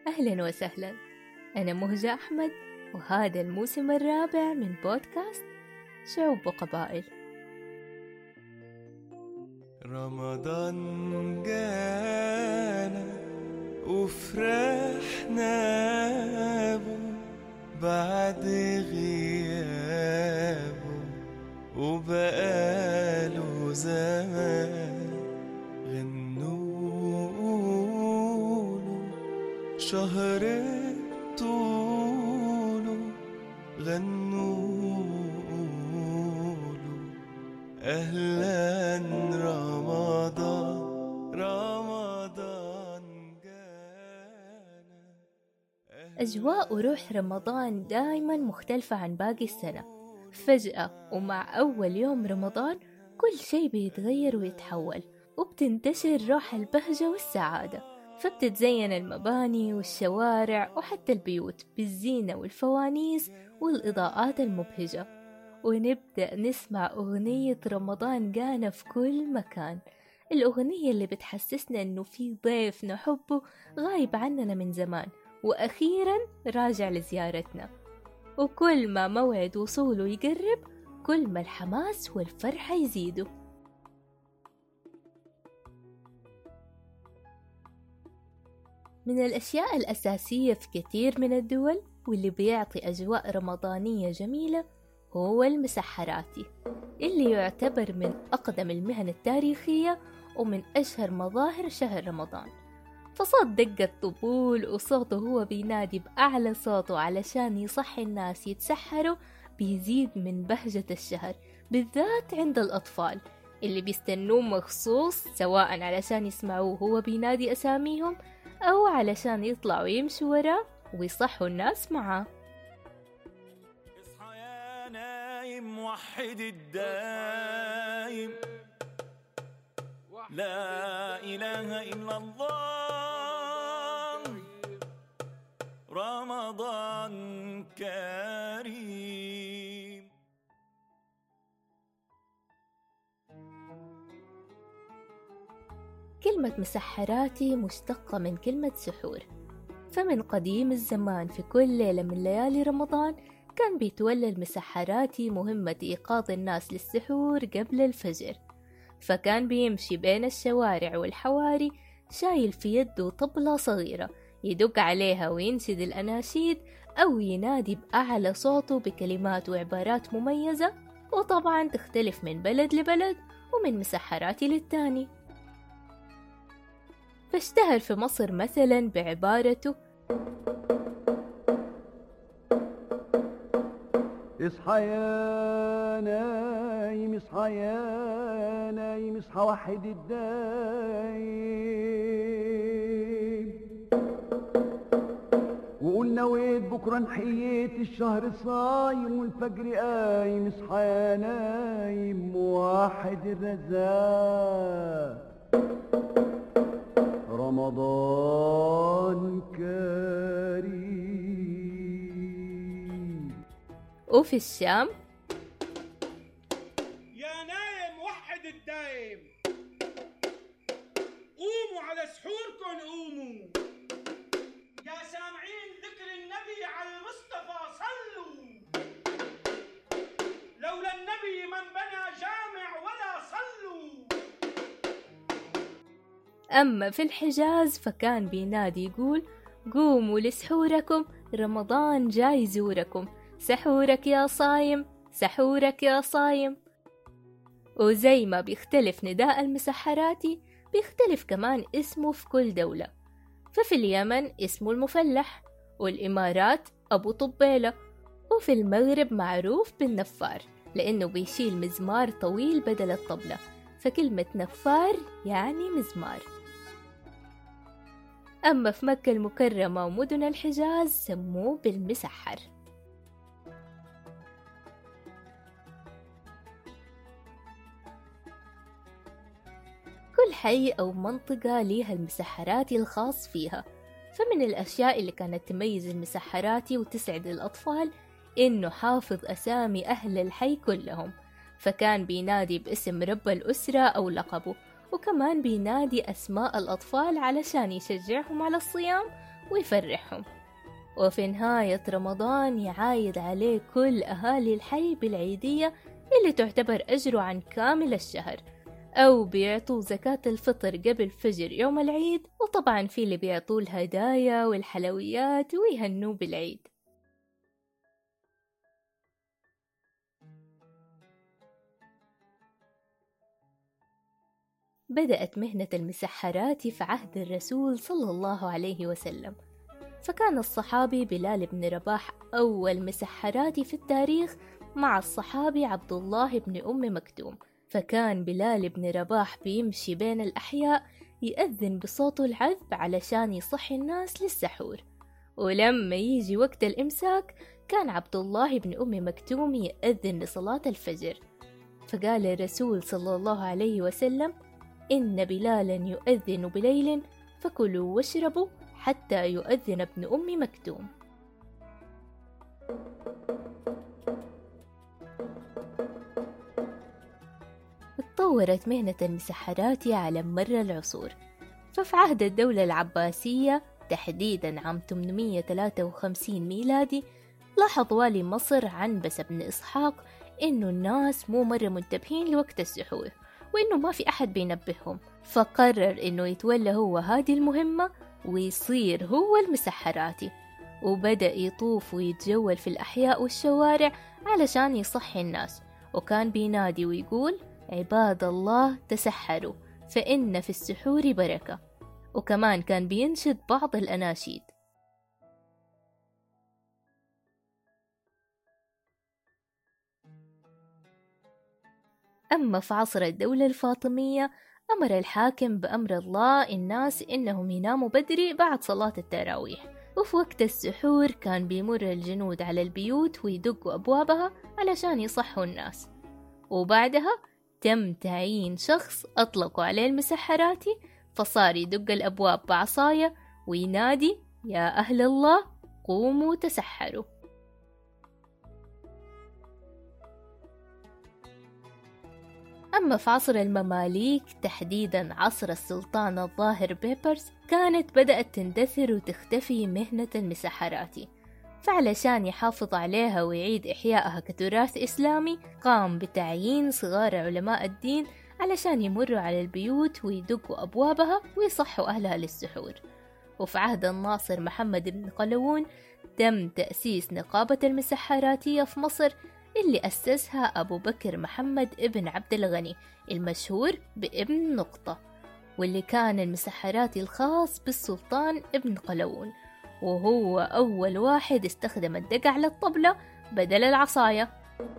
أهلا وسهلا أنا مهجة أحمد وهذا الموسم الرابع من بودكاست شعوب وقبائل رمضان جانا وفرحنا بو بعد غيابه وبقاله زمان غنوله شهر طوله غنوله أهلا رمضان رمضان جانا أجواء وروح رمضان دايما مختلفة عن باقي السنة فجأة ومع أول يوم رمضان كل شيء بيتغير ويتحول وبتنتشر روح البهجة والسعادة فبتتزين المباني والشوارع وحتى البيوت بالزينة والفوانيس والإضاءات المبهجة ونبدأ نسمع أغنية رمضان جانا في كل مكان الأغنية اللي بتحسسنا إنه في ضيف نحبه غايب عننا من زمان وأخيرا راجع لزيارتنا وكل ما موعد وصوله يقرب كل ما الحماس والفرحة يزيدوا من الأشياء الأساسية في كثير من الدول واللي بيعطي أجواء رمضانية جميلة هو المسحراتي اللي يعتبر من أقدم المهن التاريخية ومن أشهر مظاهر شهر رمضان فصوت دق الطبول وصوته هو بينادي بأعلى صوته علشان يصحي الناس يتسحروا بيزيد من بهجة الشهر بالذات عند الأطفال اللي بيستنوه مخصوص سواء علشان يسمعوه هو بينادي أساميهم أو علشان يطلعوا يمشوا وراه ويصحوا الناس معاه اصحى يا نايم وحد الدايم لا إله إلا الله رمضان كريم كلمة مسحراتي مشتقة من كلمة سحور فمن قديم الزمان في كل ليلة من ليالي رمضان كان بيتولى المسحراتي مهمة إيقاظ الناس للسحور قبل الفجر فكان بيمشي بين الشوارع والحواري شايل في يده طبلة صغيرة يدق عليها وينشد الأناشيد أو ينادي بأعلى صوته بكلمات وعبارات مميزة وطبعا تختلف من بلد لبلد ومن مسحراتي للتاني فاشتهر في مصر مثلا بعبارته اصحى يا نايم اصحى يا نايم اصحى وحد الدايم وقول نويت بكره نحييت الشهر صايم والفجر قايم اصحى يا نايم واحد الرزاق رمضان كريم وفي الشام يا نايم وحد الدايم قوموا على سحوركم قوموا يا سامعين ذكر النبي على المصطفى صلوا لولا النبي من بنى جامع ولا صلوا أما في الحجاز فكان بينادي يقول قوموا لسحوركم رمضان جاي يزوركم سحورك يا صايم سحورك يا صايم وزي ما بيختلف نداء المسحراتي بيختلف كمان اسمه في كل دولة ففي اليمن اسمه المفلح والإمارات أبو طبيلة وفي المغرب معروف بالنفار لأنه بيشيل مزمار طويل بدل الطبلة فكلمة نفار يعني مزمار أما في مكة المكرمة ومدن الحجاز سموه بالمسحر كل حي أو منطقة ليها المسحراتي الخاص فيها فمن الأشياء اللي كانت تميز المسحراتي وتسعد الأطفال إنه حافظ أسامي أهل الحي كلهم فكان بينادي باسم رب الأسرة أو لقبه وكمان بينادي أسماء الأطفال علشان يشجعهم على الصيام ويفرحهم وفي نهاية رمضان يعايد عليه كل أهالي الحي بالعيدية اللي تعتبر أجره عن كامل الشهر أو بيعطوا زكاة الفطر قبل فجر يوم العيد وطبعا في اللي بيعطوا الهدايا والحلويات ويهنوه بالعيد بدأت مهنة المسحرات في عهد الرسول صلى الله عليه وسلم فكان الصحابي بلال بن رباح أول مسحرات في التاريخ مع الصحابي عبد الله بن أم مكتوم فكان بلال بن رباح بيمشي بين الأحياء يأذن بصوته العذب علشان يصحي الناس للسحور ولما يجي وقت الإمساك كان عبد الله بن أم مكتوم يأذن لصلاة الفجر فقال الرسول صلى الله عليه وسلم إن بلالا يؤذن بليل فكلوا واشربوا حتى يؤذن ابن أم مكتوم تطورت مهنة المسحرات على مر العصور ففي عهد الدولة العباسية تحديدا عام 853 ميلادي لاحظ والي مصر عنبس بن إسحاق إنه الناس مو مرة منتبهين لوقت السحور وإنه ما في أحد بينبههم فقرر إنه يتولى هو هذه المهمة ويصير هو المسحراتي وبدأ يطوف ويتجول في الأحياء والشوارع علشان يصحي الناس وكان بينادي ويقول عباد الله تسحروا فإن في السحور بركة وكمان كان بينشد بعض الأناشيد أما في عصر الدولة الفاطمية أمر الحاكم بأمر الله الناس إنهم يناموا بدري بعد صلاة التراويح وفي وقت السحور كان بيمر الجنود على البيوت ويدقوا أبوابها علشان يصحوا الناس وبعدها تم تعيين شخص أطلقوا عليه المسحراتي فصار يدق الأبواب بعصاية وينادي يا أهل الله قوموا تسحروا أما في عصر المماليك تحديدا عصر السلطان الظاهر بيبرز كانت بدأت تندثر وتختفي مهنة المسحراتي فعلشان يحافظ عليها ويعيد إحيائها كتراث إسلامي قام بتعيين صغار علماء الدين علشان يمروا على البيوت ويدقوا أبوابها ويصحوا أهلها للسحور وفي عهد الناصر محمد بن قلوون تم تأسيس نقابة المسحراتية في مصر اللي أسسها أبو بكر محمد ابن عبد الغني المشهور بابن نقطة واللي كان المسحراتي الخاص بالسلطان ابن قلوون وهو أول واحد استخدم الدقع للطبلة بدل العصاية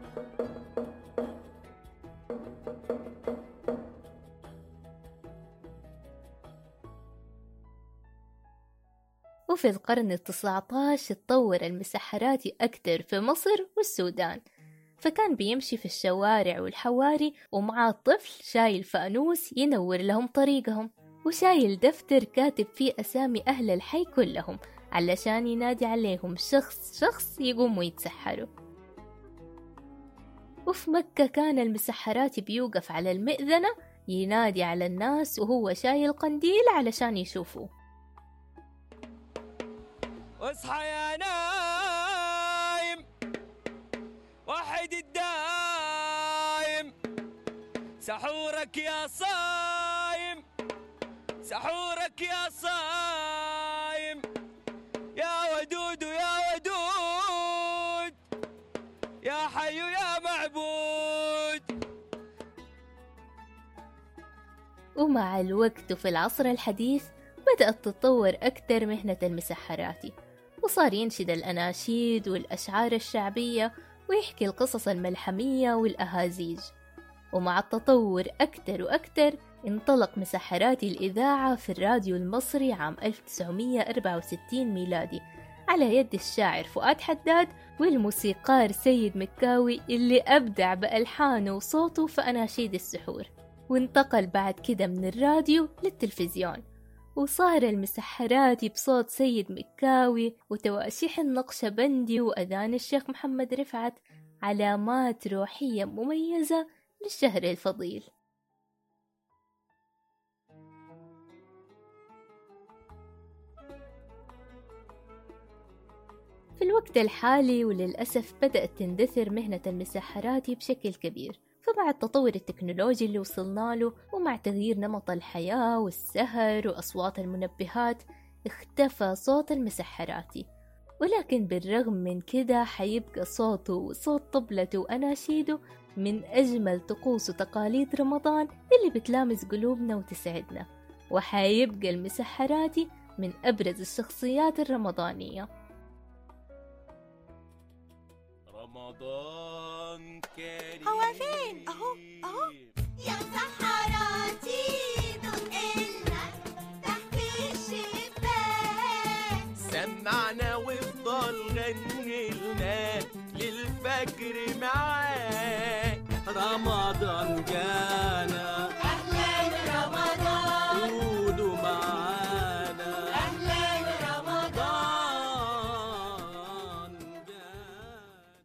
وفي القرن التسعة عشر تطور المسحراتي أكتر في مصر والسودان فكان بيمشي في الشوارع والحواري ومعاه طفل شايل فانوس ينور لهم طريقهم وشايل دفتر كاتب فيه أسامي أهل الحي كلهم علشان ينادي عليهم شخص شخص يقوموا يتسحروا وفي مكة كان المسحرات بيوقف على المئذنة ينادي على الناس وهو شايل قنديل علشان يشوفوه اصحى يا نايم وحد الدايم سحورك يا صايم سحورك يا صايم يا ودود يا ودود يا حي يا معبود ومع الوقت وفي العصر الحديث بدأت تتطور أكثر مهنة المسحراتي وصار ينشد الأناشيد والأشعار الشعبية ويحكي القصص الملحمية والأهازيج ومع التطور أكثر وأكثر انطلق مسحراتي الإذاعة في الراديو المصري عام 1964 ميلادي على يد الشاعر فؤاد حداد والموسيقار سيد مكاوي اللي أبدع بألحانه وصوته في أناشيد السحور وانتقل بعد كده من الراديو للتلفزيون وصار المسحراتي بصوت سيد مكاوي وتواشيح النقشبندي وأذان الشيخ محمد رفعت علامات روحية مميزة للشهر الفضيل في الوقت الحالي وللأسف بدأت تندثر مهنة المسحراتي بشكل كبير فمع التطور التكنولوجي اللي وصلنا له ومع تغيير نمط الحياة والسهر وأصوات المنبهات اختفى صوت المسحراتي ولكن بالرغم من كده حيبقى صوته وصوت طبلته وأناشيده من أجمل طقوس وتقاليد رمضان اللي بتلامس قلوبنا وتسعدنا وحيبقى المسحراتي من أبرز الشخصيات الرمضانية رمضان كريم هو فين؟ أهو، أهو. يا سحراتي دق لنا تحت الشباك سمعنا وافضل غني لنا للفجر معاك رمضان جانا أهلا رمضان قولوا معانا أهلا رمضان جانا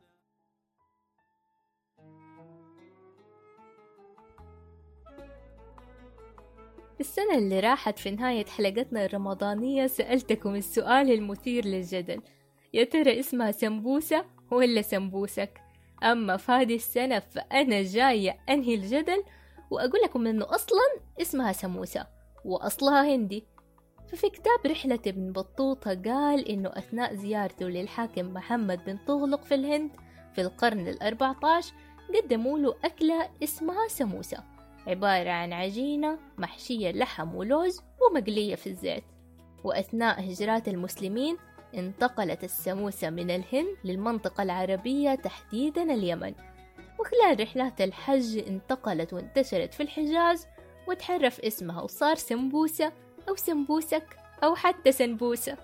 السنة اللي راحت في نهاية حلقتنا الرمضانية سألتكم السؤال المثير للجدل يا ترى اسمها سمبوسة ولا سمبوسك أما في هذه السنة فأنا جاية أنهي الجدل وأقول لكم إنه أصلا اسمها سموسة وأصلها هندي ففي كتاب رحلة ابن بطوطة قال إنه أثناء زيارته للحاكم محمد بن طغلق في الهند في القرن الأربعة عشر قدموا له أكلة اسمها سموسة عبارة عن عجينة محشية لحم ولوز ومقلية في الزيت وأثناء هجرات المسلمين انتقلت السموسة من الهند للمنطقة العربية تحديدا اليمن وخلال رحلات الحج انتقلت وانتشرت في الحجاز وتحرف اسمها وصار سمبوسة أو سمبوسك أو حتى سنبوسة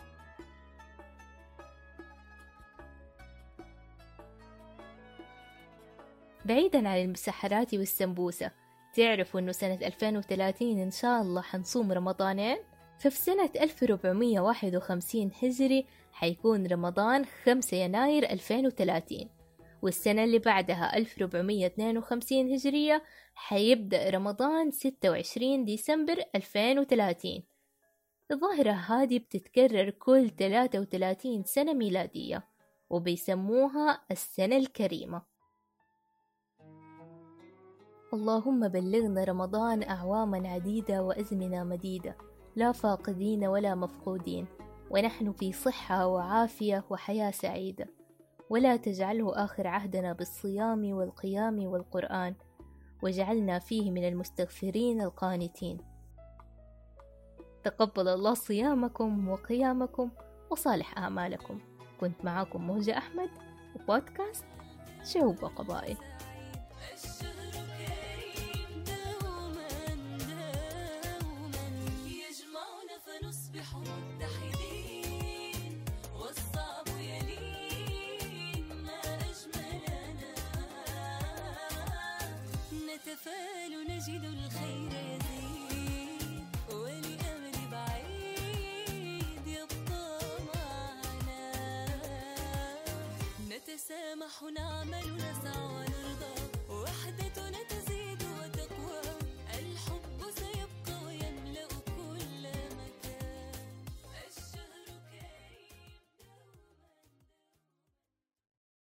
بعيدا عن المسحرات والسمبوسة تعرفوا انه سنة 2030 ان شاء الله حنصوم رمضانين ففي سنة 1451 هجري حيكون رمضان 5 يناير 2030 والسنة اللي بعدها 1452 هجرية حيبدأ رمضان 26 ديسمبر 2030 الظاهرة هذه بتتكرر كل 33 سنة ميلادية وبيسموها السنة الكريمة اللهم بلغنا رمضان أعواما عديدة وأزمنة مديدة لا فاقدين ولا مفقودين ونحن في صحة وعافية وحياة سعيدة ولا تجعله آخر عهدنا بالصيام والقيام والقرآن واجعلنا فيه من المستغفرين القانتين تقبل الله صيامكم وقيامكم وصالح أعمالكم كنت معاكم مهجة أحمد وبودكاست شعوب وقبائل الشهر كريم دوما دوما يجمعنا فنصبح متحدين والصعب يلين ما أجملنا نتفائل نجد الخير يزيد ولأمر بعيد يبقى معنا نتسامح نعمل نسعى ونرضى